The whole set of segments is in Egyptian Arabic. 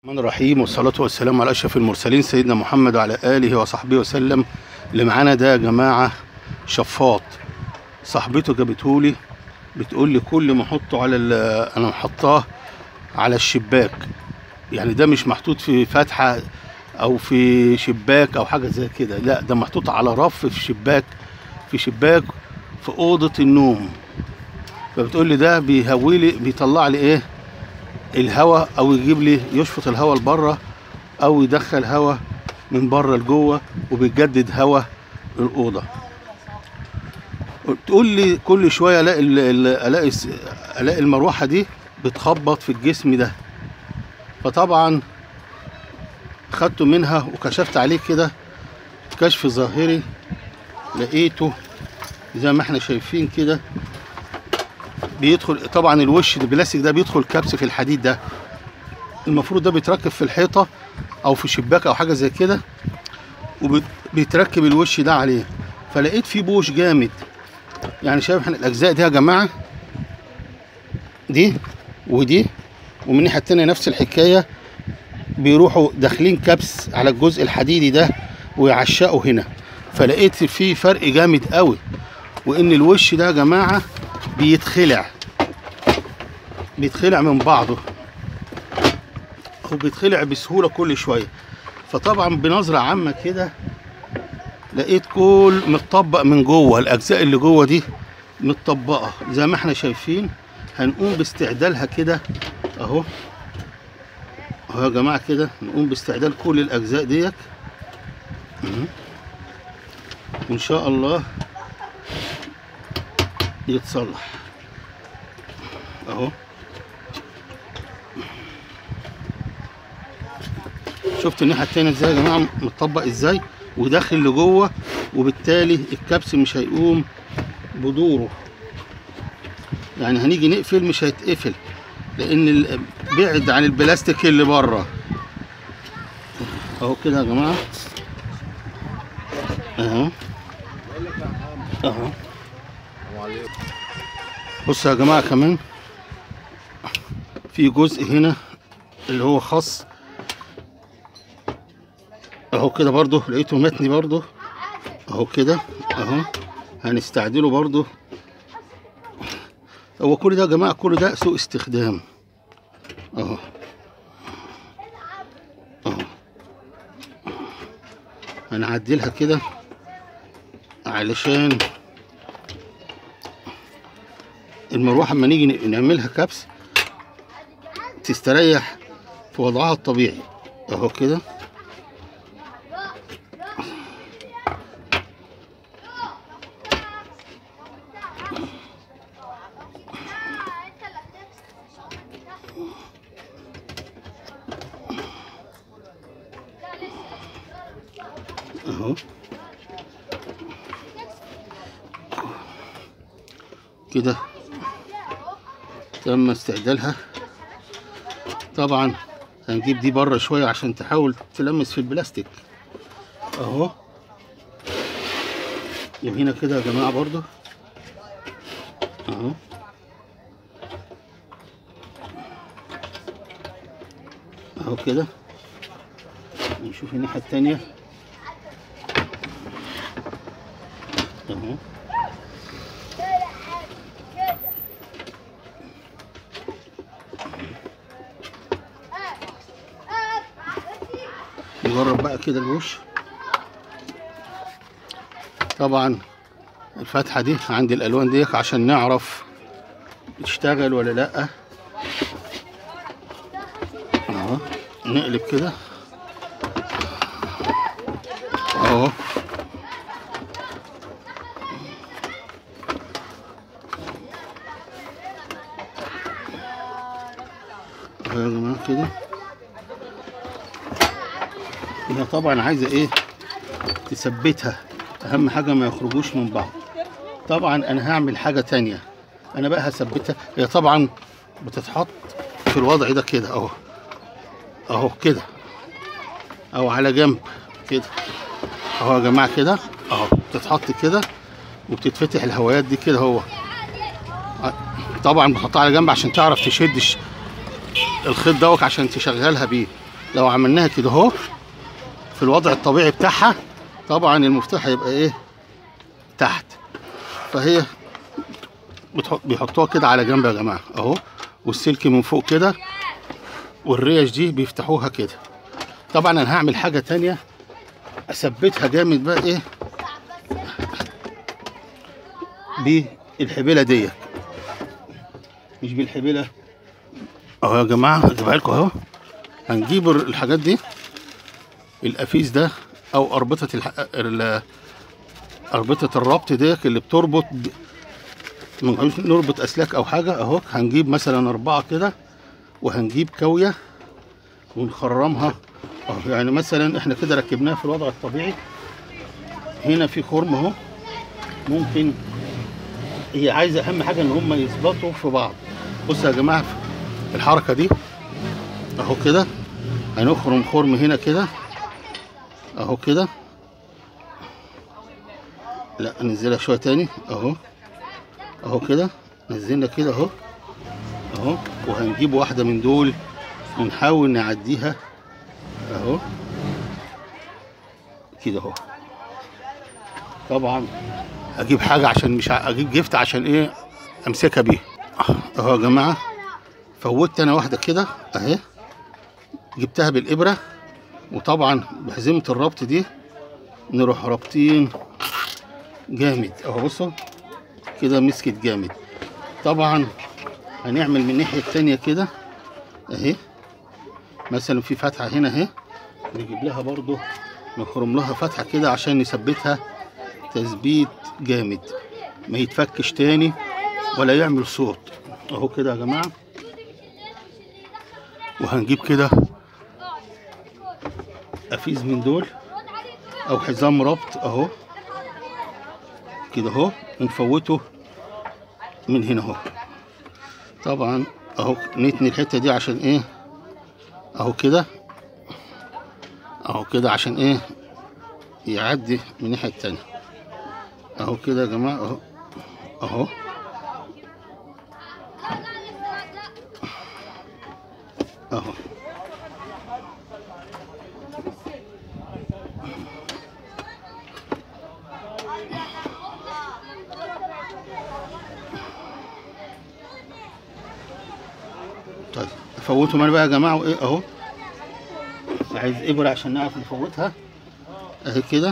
الرحمن الرحيم والصلاة والسلام على أشرف المرسلين سيدنا محمد وعلى آله وصحبه وسلم اللي معانا ده يا جماعة شفاط صاحبته جابتهولي بتقول لي كل ما احطه على ال- انا محطاه على الشباك يعني ده مش محطوط في فتحة او في شباك او حاجة زي كده لا ده محطوط على رف في شباك في شباك في أوضة النوم فبتقول لي ده بيهوي لي بيطلع لي ايه الهواء او يجيب لي يشفط الهواء لبره او يدخل هواء من بره لجوه وبيجدد هواء الاوضه تقول لي كل شويه الاقي ال- ال- الاقي الس- الاقي المروحه دي بتخبط في الجسم ده فطبعا خدته منها وكشفت عليه كده كشف ظاهري لقيته زي ما احنا شايفين كده بيدخل طبعا الوش البلاستيك ده بيدخل كبس في الحديد ده المفروض ده بيتركب في الحيطه او في شباك او حاجه زي كده وبيتركب الوش ده عليه فلقيت فيه بوش جامد يعني شايف احنا الاجزاء دي يا جماعه دي ودي ومن الناحيه التانيه نفس الحكايه بيروحوا داخلين كبس على الجزء الحديدي ده ويعشقوا هنا فلقيت فيه فرق جامد قوي وان الوش ده يا جماعه بيتخلع بيتخلع من بعضه وبيتخلع بسهوله كل شويه فطبعا بنظره عامه كده لقيت كل متطبق من جوه الاجزاء اللي جوه دي متطبقه زي ما احنا شايفين هنقوم باستعدالها كده اهو اهو يا جماعه كده نقوم باستعدال كل الاجزاء ديت مهم. وان شاء الله يتصلح اهو شفت الناحيه التانيه ازاي يا جماعه متطبق ازاي وداخل لجوه وبالتالي الكبس مش هيقوم بدوره يعني هنيجي نقفل مش هيتقفل لان ال- بعد عن البلاستيك اللي بره اهو كده يا جماعه اهو اهو بصوا يا جماعه كمان في جزء هنا اللي هو خاص اهو كده برضو لقيته متني برضو اهو كده اهو هنستعدله برضو هو كل ده يا جماعه كل ده سوء استخدام اهو اهو هنعدلها كده علشان المروحه اما نيجي نعملها كبس تستريح في وضعها الطبيعي اهو كده اهو كده تم استعدالها طبعا هنجيب دي بره شويه عشان تحاول تلمس في البلاستيك اهو وهنا كده يا جماعه برضو اهو اهو كده نشوف الناحيه التانيه اهو نجرب بقى كده الوش طبعا الفتحة دي عند الألوان دي عشان نعرف تشتغل ولا لأ اهو نقلب كده اهو اهو يا جماعة كده هي طبعا عايزة ايه تثبتها اهم حاجة ما يخرجوش من بعض طبعا انا هعمل حاجة تانية انا بقى هثبتها هي طبعا بتتحط في الوضع ده كده اهو اهو كده او على جنب كده اهو يا جماعة كده اهو بتتحط كده وبتتفتح الهوايات دي كده هو طبعا بتحطها على جنب عشان تعرف تشد الش- الخيط دوت عشان تشغلها بيه لو عملناها كده اهو في الوضع الطبيعي بتاعها طبعا المفتاح هيبقى ايه تحت فهي بتحط بيحطوها كده على جنب يا جماعه اهو والسلك من فوق كده والريش دي بيفتحوها كده طبعا انا هعمل حاجه تانية اثبتها جامد بقى ايه بالحبيله ديت مش بالحبيله اهو يا جماعه اجيبها لكم اهو هنجيب الحاجات دي القفيز ده او اربطه الح... ال- اربطه الربط ديت اللي بتربط ب... من- نربط اسلاك او حاجه اهو هنجيب مثلا اربعه كده وهنجيب كاويه ونخرمها اهو يعني مثلا احنا كده ركبناها في الوضع الطبيعي هنا في خرم اهو ممكن هي عايزه اهم حاجه ان هم يثبتوا في بعض بصوا يا جماعه الحركه دي اهو كده هنخرم خرم هنا كده اهو كده لا ننزلها شويه تاني اهو اهو كده نزلنا كده اهو اهو وهنجيب واحده من دول ونحاول نعديها اهو كده اهو طبعا اجيب حاجه عشان مش ع- اجيب جفت عشان ايه امسكها بيها اهو يا جماعه فوتت انا واحده كده اهي جبتها بالابره وطبعا بحزمه الربط دي نروح رابطين جامد اهو بصوا كده مسكت جامد طبعا هنعمل من الناحيه التانيه كده اهي مثلا في فتحه هنا اهي نجيب لها برضو نخرم لها فتحه كده عشان نثبتها تثبيت جامد ما يتفكش تاني ولا يعمل صوت اهو كده يا جماعه وهنجيب كده قفيز من دول او حزام ربط اهو كده اهو ونفوته من هنا اهو طبعا اهو نتني الحته دي عشان ايه اهو كده اهو كده عشان ايه يعدي من الناحيه التانيه اهو كده يا جماعه اهو اهو اهو طيب افوتهم انا بقى يا جماعه وايه اهو عايز ابره عشان نعرف نفوتها اهي كده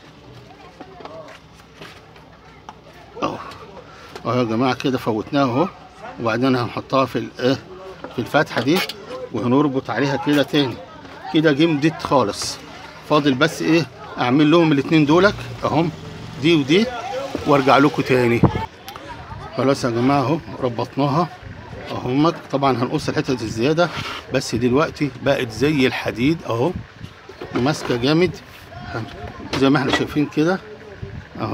اهو اهو يا جماعه كده فوتناها اهو وبعدين هنحطها في الايه في الفتحه دي وهنربط عليها كده تاني كده جمدت خالص فاضل بس ايه اعمل لهم الاتنين دولك اهم دي ودي وارجع لكم تاني خلاص يا جماعه اهو ربطناها اهمك طبعا هنقص الحته الزياده بس دلوقتي بقت زي الحديد اهو وماسكه جامد زي ما احنا شايفين كده اهو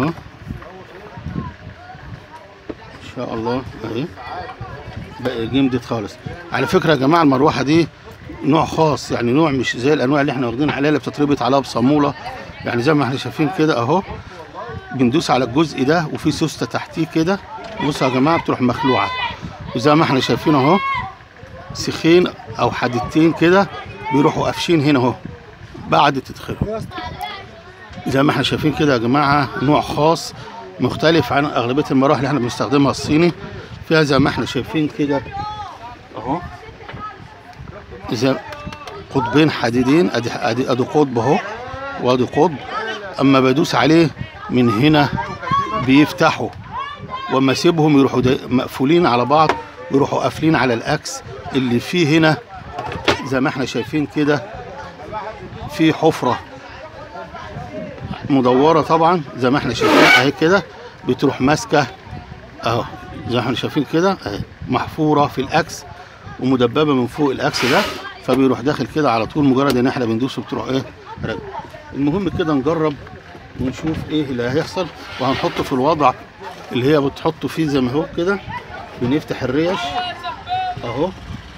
ان شاء الله اهي بقى جمدت خالص على فكره يا جماعه المروحه دي نوع خاص يعني نوع مش زي الانواع اللي احنا واخدين عليها اللي بتتربط عليها بصاموله يعني زي ما احنا شايفين كده اهو بندوس على الجزء ده وفي سوسته تحتيه كده بصوا يا جماعه بتروح مخلوعه وزي ما احنا شايفين اهو سيخين او حديدتين كده بيروحوا قافشين هنا اهو بعد تدخله زي ما احنا شايفين كده يا جماعه نوع خاص مختلف عن اغلبيه المراحل اللي احنا بنستخدمها الصيني فيها زي ما احنا شايفين كده اهو زي قطبين حديدين ادي ادي ادي قطب اهو وادي قطب اما بدوس عليه من هنا بيفتحوا واما اسيبهم يروحوا دا- مقفولين على بعض يروحوا قافلين على الاكس اللي فيه هنا زي ما احنا شايفين كده في حفره مدوره طبعا زي ما احنا شايفين اهي كده بتروح ماسكه اهو زي ما احنا شايفين كده اهي محفوره في الاكس ومدببه من فوق الاكس ده فبيروح داخل كده على طول مجرد ان احنا بندوسه بتروح ايه راجع. المهم كده نجرب ونشوف ايه اللي هيحصل وهنحطه في الوضع اللي هي بتحطه فيه زي ما هو كده بنفتح الريش اهو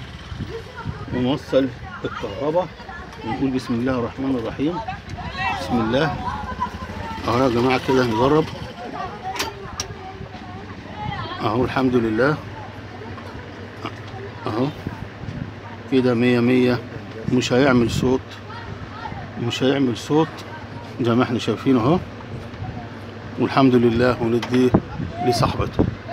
ونوصل الكهرباء ونقول بسم الله الرحمن الرحيم بسم الله اهو يا جماعه كده نجرب اهو الحمد لله اهو كده مية مية مش هيعمل صوت مش هيعمل صوت زي ما احنا شايفين اهو والحمد لله ونديه لصاحبته